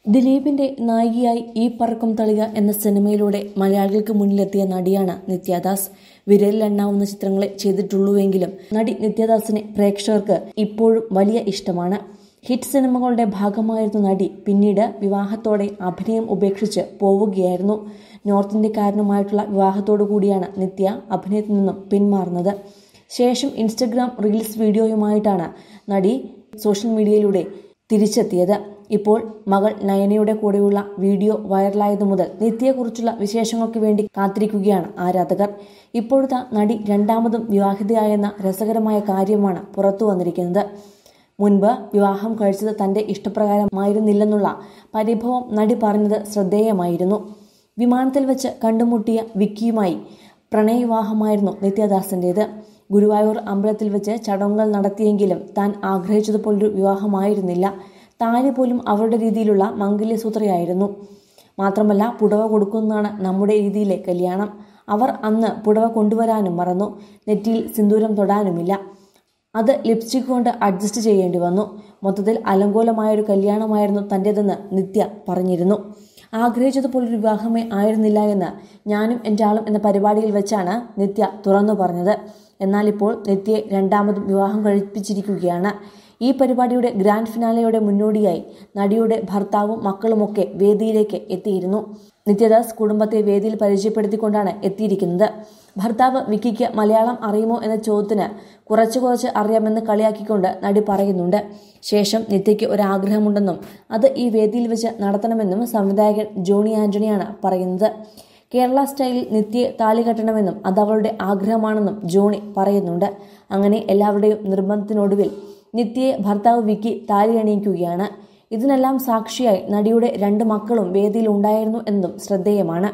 ദിലീപിന്റെ നായികയായി ഈ പറക്കം തളിക എന്ന സിനിമയിലൂടെ മലയാളികൾക്ക് മുന്നിലെത്തിയ നടിയാണ് നിത്യദാസ് വിരലിലെണ്ണാവുന്ന ചിത്രങ്ങളെ ചെയ്തിട്ടുള്ളൂവെങ്കിലും നടി നിത്യദാസിനെ പ്രേക്ഷകർക്ക് ഇപ്പോഴും വലിയ ഇഷ്ടമാണ് ഹിറ്റ് സിനിമകളുടെ ഭാഗമായിരുന്ന നടി പിന്നീട് വിവാഹത്തോടെ അഭിനയം ഉപേക്ഷിച്ച് പോവുകയായിരുന്നു നോർത്ത് ഇന്ത്യക്കാരനുമായിട്ടുള്ള വിവാഹത്തോടു കൂടിയാണ് നിത്യ അഭിനയത്തിൽ നിന്നും പിന്മാറുന്നത് ശേഷം ഇൻസ്റ്റഗ്രാം റീൽസ് വീഡിയോയുമായിട്ടാണ് നടി സോഷ്യൽ മീഡിയയിലൂടെ തിരിച്ചെത്തിയത് ഇപ്പോൾ മകൾ നയനയുടെ കൂടെയുള്ള വീഡിയോ വൈറലായതു മുതൽ നിത്യയെക്കുറിച്ചുള്ള വിശേഷങ്ങൾക്ക് വേണ്ടി കാത്തിരിക്കുകയാണ് ആരാധകർ ഇപ്പോഴത്തെ നടി രണ്ടാമതും വിവാഹിതയായെന്ന രസകരമായ കാര്യമാണ് പുറത്തു വന്നിരിക്കുന്നത് മുൻപ് വിവാഹം കഴിച്ചത് തന്റെ ഇഷ്ടപ്രകാരമായിരുന്നില്ലെന്നുള്ള പരിഭവം നടി പറഞ്ഞത് ശ്രദ്ധേയമായിരുന്നു വിമാനത്തിൽ വെച്ച് കണ്ടുമുട്ടിയ വിക്കിയുമായി പ്രണയവിവാഹമായിരുന്നു നിത്യദാസിൻ്റേത് ഗുരുവായൂർ അമ്പലത്തിൽ വെച്ച് ചടങ്ങുകൾ നടത്തിയെങ്കിലും താൻ ആഗ്രഹിച്ചതുപോലൊരു വിവാഹമായിരുന്നില്ല താലി പോലും അവരുടെ രീതിയിലുള്ള മംഗല്യസൂത്രയായിരുന്നു മാത്രമല്ല പുടവ കൊടുക്കുന്നതാണ് നമ്മുടെ രീതിയിലെ കല്യാണം അവർ അന്ന് പുടവ കൊണ്ടുവരാനും മറന്നു നെറ്റിയിൽ സിന്ദൂരം തൊടാനുമില്ല അത് ലിപ്സ്റ്റിക് കൊണ്ട് അഡ്ജസ്റ്റ് ചെയ്യേണ്ടി വന്നു മൊത്തത്തിൽ അലങ്കോലമായൊരു കല്യാണമായിരുന്നു തൻ്റേതെന്ന് നിത്യ പറഞ്ഞിരുന്നു ആഗ്രഹിച്ചതുപോലൊരു വിവാഹമേ ആയിരുന്നില്ല എന്ന് ഞാനും എൻ്റെ ആളും എന്ന പരിപാടിയിൽ വെച്ചാണ് നിത്യ തുറന്നു പറഞ്ഞത് എന്നാൽ ഇപ്പോൾ നിത്യയെ രണ്ടാമതും വിവാഹം കഴിപ്പിച്ചിരിക്കുകയാണ് ഈ പരിപാടിയുടെ ഗ്രാൻഡ് ഫിനാലയുടെ മുന്നോടിയായി നടിയുടെ ഭർത്താവും മക്കളുമൊക്കെ വേദിയിലേക്ക് എത്തിയിരുന്നു നിത്യദാസ് കുടുംബത്തെ വേദിയിൽ പരിചയപ്പെടുത്തിക്കൊണ്ടാണ് എത്തിയിരിക്കുന്നത് ഭർത്താവ് വിക്കിക്ക് മലയാളം അറിയുമോ എന്ന ചോദ്യത്തിന് കുറച്ച് കുറച്ച് അറിയാമെന്ന് കളിയാക്കിക്കൊണ്ട് നടി പറയുന്നുണ്ട് ശേഷം നിത്യയ്ക്ക് ഒരാഗ്രഹമുണ്ടെന്നും അത് ഈ വേദിയിൽ വെച്ച് നടത്തണമെന്നും സംവിധായകൻ ജോണി ആന്റണിയാണ് പറയുന്നത് കേരള സ്റ്റൈലിൽ നിത്യയെ താലി കെട്ടണമെന്നും അത് അവളുടെ ആഗ്രഹമാണെന്നും ജോണി പറയുന്നുണ്ട് അങ്ങനെ എല്ലാവരുടെയും നിർബന്ധത്തിനൊടുവിൽ നിത്യയെ ഭർത്താവ് വിക്കി താലി അണിയിക്കുകയാണ് ഇതിനെല്ലാം സാക്ഷിയായി നടിയുടെ രണ്ട് മക്കളും വേദിയിൽ ഉണ്ടായിരുന്നു എന്നതും ശ്രദ്ധേയമാണ്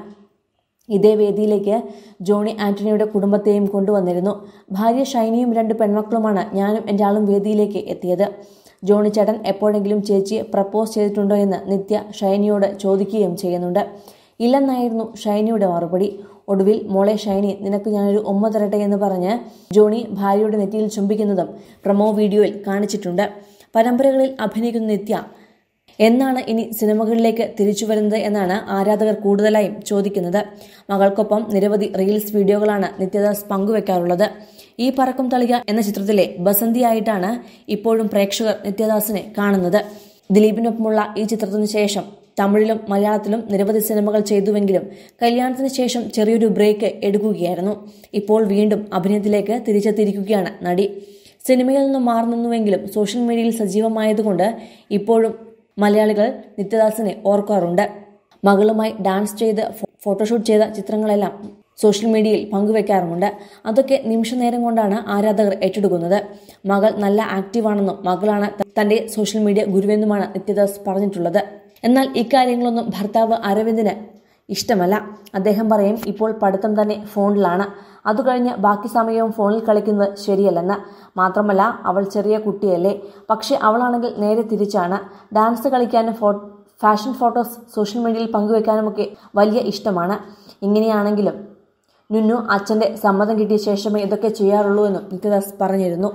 ഇതേ വേദിയിലേക്ക് ജോണി ആന്റണിയുടെ കുടുംബത്തെയും കൊണ്ടുവന്നിരുന്നു ഭാര്യ ഷൈനിയും രണ്ട് പെൺമക്കളുമാണ് ഞാനും എൻ്റെ ആളും വേദിയിലേക്ക് എത്തിയത് ജോണി ചേട്ടൻ എപ്പോഴെങ്കിലും ചേച്ചിയെ പ്രപ്പോസ് ചെയ്തിട്ടുണ്ടോ എന്ന് നിത്യ ഷൈനിയോട് ചോദിക്കുകയും ചെയ്യുന്നുണ്ട് ഇല്ലെന്നായിരുന്നു ഷൈനിയുടെ മറുപടി ഒടുവിൽ മോളെ ഷൈനി നിനക്ക് ഞാനൊരു ഉമ്മ തരട്ടെ എന്ന് പറഞ്ഞ് ജോണി ഭാര്യയുടെ നെറ്റിയിൽ ചുംബിക്കുന്നതും പ്രമോ വീഡിയോയിൽ കാണിച്ചിട്ടുണ്ട് പരമ്പരകളിൽ അഭിനയിക്കുന്ന നിത്യ എന്നാണ് ഇനി സിനിമകളിലേക്ക് തിരിച്ചു വരുന്നത് എന്നാണ് ആരാധകർ കൂടുതലായും ചോദിക്കുന്നത് മകൾക്കൊപ്പം നിരവധി റീൽസ് വീഡിയോകളാണ് നിത്യദാസ് പങ്കുവെക്കാറുള്ളത് ഈ പറക്കം തളിക എന്ന ചിത്രത്തിലെ ബസന്തിയായിട്ടാണ് ഇപ്പോഴും പ്രേക്ഷകർ നിത്യദാസിനെ കാണുന്നത് ദിലീപിനൊപ്പമുള്ള ഈ ചിത്രത്തിനു ശേഷം തമിഴിലും മലയാളത്തിലും നിരവധി സിനിമകൾ ചെയ്തുവെങ്കിലും കല്യാണത്തിന് ശേഷം ചെറിയൊരു ബ്രേക്ക് എടുക്കുകയായിരുന്നു ഇപ്പോൾ വീണ്ടും അഭിനയത്തിലേക്ക് തിരിച്ചെത്തിയിരിക്കുകയാണ് നടി സിനിമയിൽ നിന്നും മാറി നിന്നുവെങ്കിലും സോഷ്യൽ മീഡിയയിൽ സജീവമായതുകൊണ്ട് ഇപ്പോഴും മലയാളികൾ നിത്യദാസിനെ ഓർക്കാറുണ്ട് മകളുമായി ഡാൻസ് ചെയ്ത് ഫോട്ടോഷൂട്ട് ചെയ്ത ചിത്രങ്ങളെല്ലാം സോഷ്യൽ മീഡിയയിൽ പങ്കുവെക്കാറുമുണ്ട് അതൊക്കെ നിമിഷനേരം കൊണ്ടാണ് ആരാധകർ ഏറ്റെടുക്കുന്നത് മകൾ നല്ല ആക്റ്റീവാണെന്നും മകളാണ് തന്റെ സോഷ്യൽ മീഡിയ ഗുരുവെന്നുമാണ് നിത്യദാസ് പറഞ്ഞിട്ടുള്ളത് എന്നാൽ ഇക്കാര്യങ്ങളൊന്നും ഭർത്താവ് അരവിന്ദിന് ഇഷ്ടമല്ല അദ്ദേഹം പറയും ഇപ്പോൾ പഠിത്തം തന്നെ ഫോണിലാണ് അത് കഴിഞ്ഞ് ബാക്കി സമയവും ഫോണിൽ കളിക്കുന്നത് ശരിയല്ലെന്ന് മാത്രമല്ല അവൾ ചെറിയ കുട്ടിയല്ലേ പക്ഷെ അവളാണെങ്കിൽ നേരെ തിരിച്ചാണ് ഡാൻസ് കളിക്കാനും ഫോ ഫാഷൻ ഫോട്ടോസ് സോഷ്യൽ മീഡിയയിൽ പങ്കുവെക്കാനുമൊക്കെ വലിയ ഇഷ്ടമാണ് ഇങ്ങനെയാണെങ്കിലും നുന്നു അച്ഛൻ്റെ സമ്മതം കിട്ടിയ ശേഷമേ ഇതൊക്കെ ചെയ്യാറുള്ളൂ എന്നും നിത്യദാസ് പറഞ്ഞിരുന്നു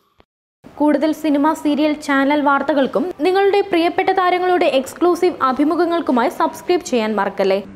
കൂടുതൽ സിനിമ സീരിയൽ ചാനൽ വാർത്തകൾക്കും നിങ്ങളുടെ പ്രിയപ്പെട്ട താരങ്ങളുടെ എക്സ്ക്ലൂസീവ് അഭിമുഖങ്ങൾക്കുമായി സബ്സ്ക്രൈബ് ചെയ്യാൻ മറക്കല്ലേ